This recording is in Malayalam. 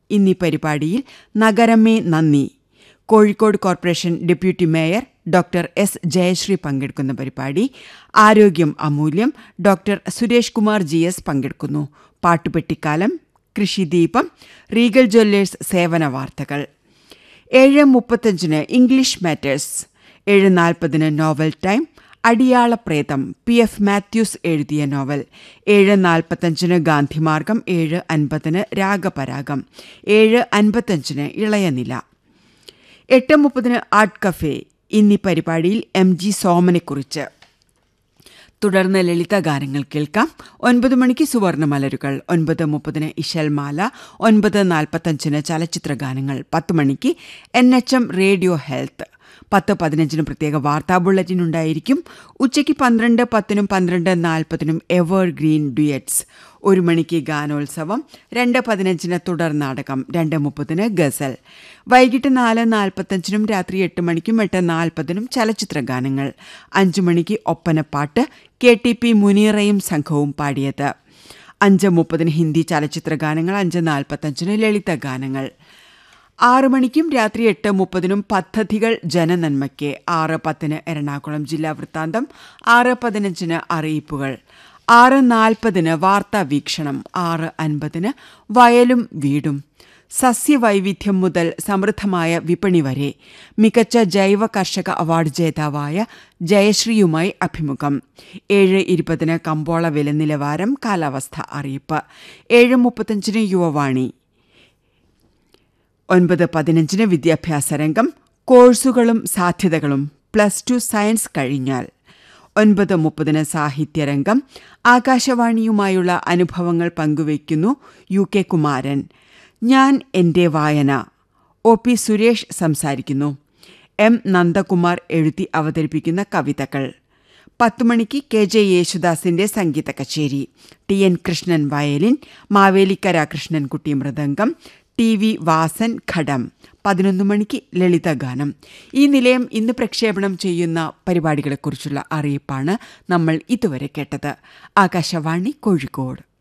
ഇന്നീ പരിപാടിയിൽ നഗരമേ നന്ദി Kozhikode corporation deputy mayor doctor S Jayasree പങ്കെടുക്കുന്ന പരിപാടി ആരോഗ്യം അമൂല്യം doctor Suresh Kumar G S പങ്കെടുക്കുന്നു പാട്ടുപെട്ടിക്കാലം കൃഷിദീപം റീഗൽ ജ്വല്ലേഴ്സ് സേവന വാർത്തകൾ ഏഴ് മുപ്പത്തഞ്ചിന് ഇംഗ്ലീഷ് മാറ്റേഴ്സ് ഏഴ് നാൽപ്പതിന് novel time Adiyalapretham P F Mathews എഴുതിയ നോവൽ ഏഴ് നാൽപ്പത്തഞ്ചിന് ഗാന്ധിമാർഗം ഏഴ് അൻപതിന് രാഗപരാഗം ഏഴ് അൻപത്തഞ്ചിന് ഇളയനില എട്ട് മുപ്പതിന് ആർട്ട് കഫേ ഇന്നീ പരിപാടിയിൽ എം ജി സോമനെക്കുറിച്ച് തുടർന്ന് ലളിതഗാനങ്ങൾ കേൾക്കാം ഒൻപത് മണിക്ക് സുവർണ മലരുകൾ ഒൻപത് മുപ്പതിന് ഇശൽമാല ഒൻപത് നാൽപ്പത്തഞ്ചിന് ചലച്ചിത്ര ഗാനങ്ങൾ പത്ത് മണിക്ക് N H M radio health പത്ത് പതിനഞ്ചിന് പ്രത്യേക വാർത്താ ബുള്ളറ്റിൻ ഉണ്ടായിരിക്കും ഉച്ചയ്ക്ക് പന്ത്രണ്ട് പത്തിനും പന്ത്രണ്ട് നാൽപ്പതിനും എവർ ഗ്രീൻ ഡ്യുയറ്റ്സ് ഒരു മണിക്ക് ഗാനോത്സവം രണ്ട് പതിനഞ്ചിന് തുടർ നാടകം രണ്ട് മുപ്പതിന് ഗസൽ വൈകിട്ട് നാല് നാൽപ്പത്തഞ്ചിനും രാത്രി എട്ട് മണിക്കും എട്ട് നാൽപ്പതിനും ചലച്ചിത്ര ഗാനങ്ങൾ അഞ്ചു മണിക്ക് ഒപ്പനപ്പാട്ട് കെ ടി പി മുനീറയും സംഘവും പാടിയത് അഞ്ച് മുപ്പതിന് ഹിന്ദി ചലച്ചിത്ര ഗാനങ്ങൾ അഞ്ച് നാൽപ്പത്തഞ്ചിന് ലളിത ഗാനങ്ങൾ ആറ് മണിക്കും രാത്രി എട്ട് മുപ്പതിനും പദ്ധതികൾ ജനനന്മയ്ക്ക് ആറ് പത്തിന് എറണാകുളം ജില്ലാ വൃത്താന്തം ആറ് പതിനഞ്ചിന് അറിയിപ്പുകൾ ആറ് നാൽപ്പതിന് വാർത്താ വീക്ഷണം ആറ് അൻപതിന് വയലും വീടും സസ്യവൈവിധ്യം മുതൽ സമൃദ്ധമായ വിപണി വരെ മികച്ച ജൈവ കർഷക അവാർഡ് ജേതാവായ ജയശ്രീയുമായി അഭിമുഖം ഏഴ് ഇരുപതിന് കമ്പോള വില നിലവാരം കാലാവസ്ഥ അറിയിപ്പ് ഏഴ് മുപ്പത്തഞ്ചിന് യുവവാണി ഒൻപത് പതിനഞ്ചിന് വിദ്യാഭ്യാസ രംഗം കോഴ്സുകളും സാധ്യതകളും പ്ലസ് ടു സയൻസ് കഴിഞ്ഞാൽ ഒൻപത് മുപ്പതിന് സാഹിത്യരംഗം ആകാശവാണിയുമായുള്ള അനുഭവങ്ങൾ പങ്കുവയ്ക്കുന്നു യു കെ കുമാരൻ ഞാൻ എൻ്റെ വായന ഒ പി സുരേഷ് സംസാരിക്കുന്നു എം നന്ദകുമാർ എഴുതി അവതരിപ്പിക്കുന്ന കവിതകൾ പത്തു മണിക്ക് കെ ജെ യേശുദാസിന്റെ സംഗീത കച്ചേരി T N Krishnan violin Mavelikkara Krishnankutty mridangam T V Vasan ghatam പതിനൊന്ന് മണിക്ക് ലളിതഗാനം ഈ നിലയം ഇന്ന് പ്രക്ഷേപണം ചെയ്യുന്ന പരിപാടികളെക്കുറിച്ചുള്ള അറിയിപ്പാണ് നമ്മൾ ഇതുവരെ കേട്ടത് ആകാശവാണി കോഴിക്കോട്